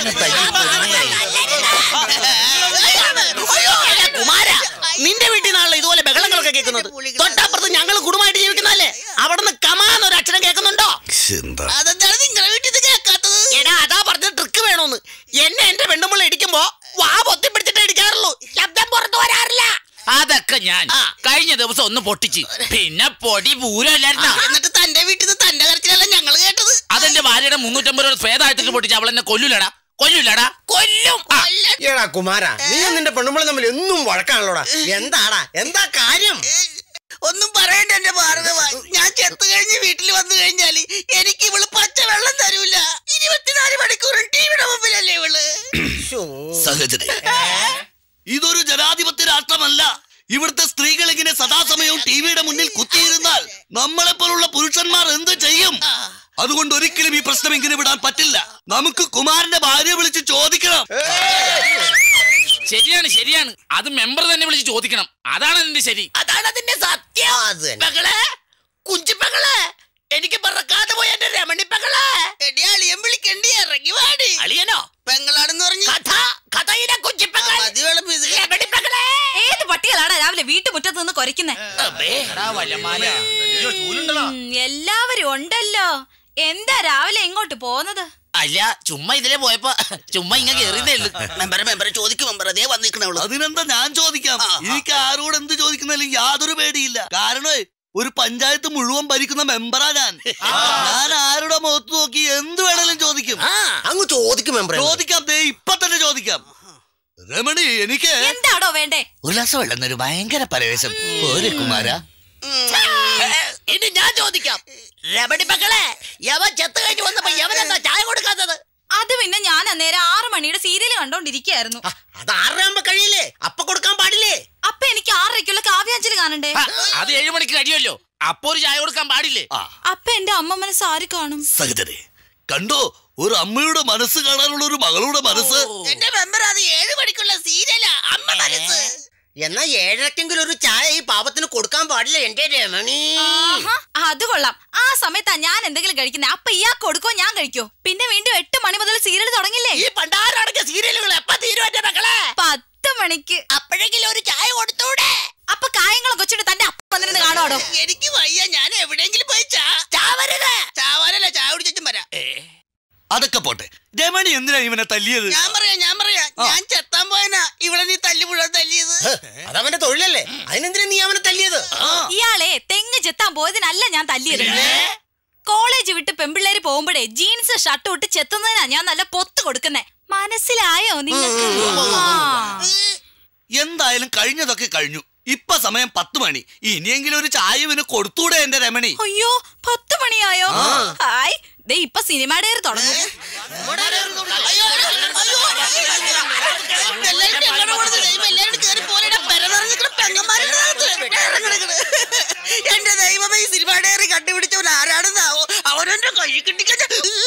എന്നെ തല്ലി കൊന്നയായി. എടാ കുമാര നിന്റെ വീട്ടിൽ നിന്നാണല്ലോ ഇതുപോലെ ബഹളങ്ങളൊക്കെ കേൾക്കുന്നത് തൊട്ടപ്പുറത്ത് ഞങ്ങൾ കുടുംബമായിട്ട് ജീവിക്കുന്നതല്ലേ അവിടുന്ന് കമാന്ന് ഒരു അക്ഷരം കേൾക്കുന്നുണ്ടോ എന്താ അതെന്താണ് നിങ്ങളുടെ വീട്ടിൽ ഇത് കേൾക്കാത്തത് എടാ അതാ പറഞ്ഞ ട്രിക്ക് വേണോന്ന് എന്നെ എന്റെ പെണ്ണുമ്പിള്ള ഇടിക്കുമ്പോ വാ പൊത്തി പിടിച്ചിട്ട് ഇടിക്കാറുള്ളൂ ശബ്ദം പുറത്തു വരാറില്ല അതൊക്കെ ഞാൻ ആ. കഴിഞ്ഞ ദിവസം ഒന്ന് പൊട്ടിച്ച് പിന്നെ പൊടി പൂരല്ലായിരുന്ന എന്നിട്ട് തന്റെ വീട്ടിൽ നിന്ന് തന്റെ കരച്ചിലല്ല ഞങ്ങൾ കേട്ടത് അതെന്റെ ഭാര്യയുടെ മുന്നൂറ്റമ്പത് രൂപ സ്വേതായിട്ട് പൊട്ടിച്ച് അവൾ എന്നെ കൊല്ലൂലടാ കൊല്ലൂലടാ കൊല്ലും എടാ കുമാര നീ നിന്റെ പെണ്ണുമ്പോൾ തമ്മിൽ എന്നും വഴക്കാണല്ലോടാ എന്താടാ എന്താ കാര്യം ഒന്നും പറയണ്ട എന്റെ ഭാർഗവ ഞാൻ ചെത്ത് കഴിഞ്ഞ് വീട്ടിൽ വന്നു കഴിഞ്ഞാല് എനിക്ക് ഇവള് പച്ച വെള്ളം തരൂല ഇരുപത്തിനാല് മണിക്കൂറും ടിവിയുടെ മുമ്പിലല്ലേ ഇവള് ശ്ശോ. സഹജരെ ഇതൊരു ജനാധിപത്യ രാഷ്ട്രമല്ല ഇവിടുത്തെ സ്ത്രീകൾ ഇങ്ങനെ സദാസമയവും ടിവിയുടെ മുന്നിൽ കുത്തിയിരുന്നാൽ നമ്മളെ പോലുള്ള പുരുഷന്മാർ എന്ത് ചെയ്യും അതുകൊണ്ട് ഒരിക്കലും ഈ പ്രശ്നം ഇങ്ങനെ വിടാൻ പറ്റില്ല നമുക്ക് കുമാരന്റെ ഭാര്യയെ വിളിച്ച് ചോദിക്കണം ശരിയാണ് ശരിയാണ് അത് മെമ്പർ തന്നെ വിളിച്ച് ചോദിക്കണം അതാണ് അതിന്റെ ശരി അതാണ് അതിന്റെ സത്യം അത് തന്നെ. പെങ്ങളെ കുഞ്ചിപ്പെങ്ങളെ എനിക്ക് പറക്കാതെ പോയ എന്റെ രമണി പെങ്ങളെ എടി അളിയൻ വിളിക്കണ്ടി ഇറങ്ങി വാടി അളിയനോ പെങ്ങളാണെന്ന് പറഞ്ഞു കഥ കഥയിലെ കുഞ്ചിപ്പെങ്ങൾ രമണി പെങ്ങളെ ഏത് പട്ടികളാണ് രാവിലെ വീട്ടുമുറ്റത്ത് നിന്ന് കൊരയ്ക്കുന്നേ എടാ വല്ലമാല എല്ലാവരും ഉണ്ടല്ലോ എന്താ രാവിലെ ഇങ്ങോട്ട് പോന്നത് അല്ല ചുമ്മാ ഇതിലെ പോയപ്പോ ചുമ്മാ ഇങ്ങനെ കേറിയതേ ഉള്ളു മെമ്പറെ മെമ്പറെ ചോദിക്കും മെമ്പർ അതേ വന്നിക്കണുള്ളൂ അതിനെന്താ ഞാൻ ചോദിക്കാം എനിക്ക് ആരോട് എന്ത് ചോദിക്കുന്നതിലും യാതൊരു പേടിയില്ല കാരണം ഒരു പഞ്ചായത്ത് മുഴുവൻ ഭരിക്കുന്ന മെമ്പറാ ഞാൻ ഞാൻ ആരുടെ മുഖത്ത് നോക്കി എന്ത് വേണേലും ചോദിക്കും അങ്ങ് ചോദിക്കും മെമ്പറേ ചോദിക്കാം ദേ ഇപ്പൊ തന്നെ ചോദിക്കാം രമണി എനിക്ക് എന്താടോ വേണ്ടേ ഉല്ലാസം വെള്ളം ഒരു ഭയങ്കര പരവേശം പോരെ കുമാര ഇനി ഞാൻ ചോദിക്കാം രമണി പെങ്ങളെ യവൻ ചെത്ത് കഴിഞ്ഞ് വന്നപ്പോ യവനെന്താ ചായ കൊടുക്കാത്തത് അത് പിന്നെ ഞാൻ അന്നേരം ആറു മണിയുടെ സീരിയൽ കണ്ടോണ്ടിരിക്കുകയായിരുന്നു അത് ആറരയാകുമ്പോ കഴിയില്ലേ അപ്പൊ കൊടുക്കാൻ പാടില്ലേ അപ്പൊ എനിക്ക് ആറരയ്ക്കുള്ള കാവ്യാഞ്ജലി കാണണ്ടേ ആ, അത് ഏഴു മണിക്ക് കഴിയുമല്ലോ അപ്പൊ ഒരു ചായ കൊടുക്കാൻ പാടില്ലേ ആ അപ്പൊ എന്റെ അമ്മ മനസ്സ് ആര് കാണും സഹജരെ കണ്ടോ ഒരു അമ്മയുടെ മനസ്സ് കാണാനുള്ള ഒരു മകളുടെ മനസ്സ് എന്റെ മെമ്പർ അത് ഏഴ് മണിക്കുള്ള സീരിയലാ അമ്മ മനസ്സ് എന്നാ ഏഴരക്കെങ്കിലും ഒരു ചായ ഈ പാപത്തിന് കൊടുക്കാൻ പാടില്ല എന്റെ രമണി ആഹാ, അത് കൊള്ളാം ആ സമയത്താ ഞാൻ എന്തെങ്കിലും കഴിക്കുന്നത് അപ്പൊ ഇയാൾക്ക് കൊടുക്കോ ഞാൻ കഴിക്കോ പിന്നെ വീണ്ടും എട്ട് മണി മുതൽ സീരിയൽ തുടങ്ങില്ലേ ഈ പണ്ടാരടങ്ങിയ സീരിയലുകൾ എപ്പ തീരും എന്റെ മക്കളെ പത്ത് മണിക്ക് അപ്പോഴെങ്കിലും ഒരു ചായ കൊടുത്തൂടെ അപ്പൊ കായങ്ങളൊക്കെ വെച്ചിട്ട് തന്റെ അപ്പം വന്നിരുന്ന് കാണുവാടോ എനിക്ക് വയ്യ ഞാൻ എവിടെയെങ്കിലും പോയി ചാ ചാവരുത് ചാവാനല്ല ചായ കുടിച്ചും വരാം അതൊക്കെ പോട്ടെ രമണി എന്തിനാ ഇവനെ തല്ലിയത് ഞാൻ പറയാ ഞാൻ പറയാ ഞാൻ ചെത്താൻ പോയനാ ഇവിടെ നീ തല്ലി മുഴുവൻ തല്ലിയത് അതവന്റെ തൊഴിലല്ലേ അതിനെന്തിനാ നീ അവനെ തല്ലിയത് ഇയാളെ തെങ്ങ് ചെത്താൻ പോയതിനല്ല ഞാൻ തല്ലിയത് കോളേജ് വിട്ട് പെമ്പിള്ളേര് പോകുമ്പോഴേ ജീൻസ് ഷർട്ട് ഇട്ട് ചെത്തുന്നതിനാ ഞാൻ നല്ല പൊത്ത് കൊടുക്കുന്നേ മനസ്സിലായോ നിങ്ങൾക്ക് ആ. എന്തായാലും കഴിഞ്ഞതൊക്കെ കഴിഞ്ഞു ഇപ്പൊ സമയം പത്ത് മണി ഇനിയെങ്കിലും ഒരു ചായ ഇവന് കൊടുത്തൂടെ എന്റെ രമണി അയ്യോ പത്ത് മണിയായോ ഹായ് ദേ ഇപ്പൊ സിനിമ ഡയറി തുടങ്ങും എല്ലാവരും ഞങ്ങളുടെ കൂടെ ദൈവം എല്ലാവരും കേറി പോലെടാ പെര നിറഞ്ഞിട്ട് പെങ്ങന്മാരുടെ എന്റെ ദൈവമേ ഈ സിനിമ ഡയറി കണ്ടുപിടിച്ചവൻ ആരാണെന്നാവോ അവനെന്റെ കൈ കിട്ടിക്കാൻ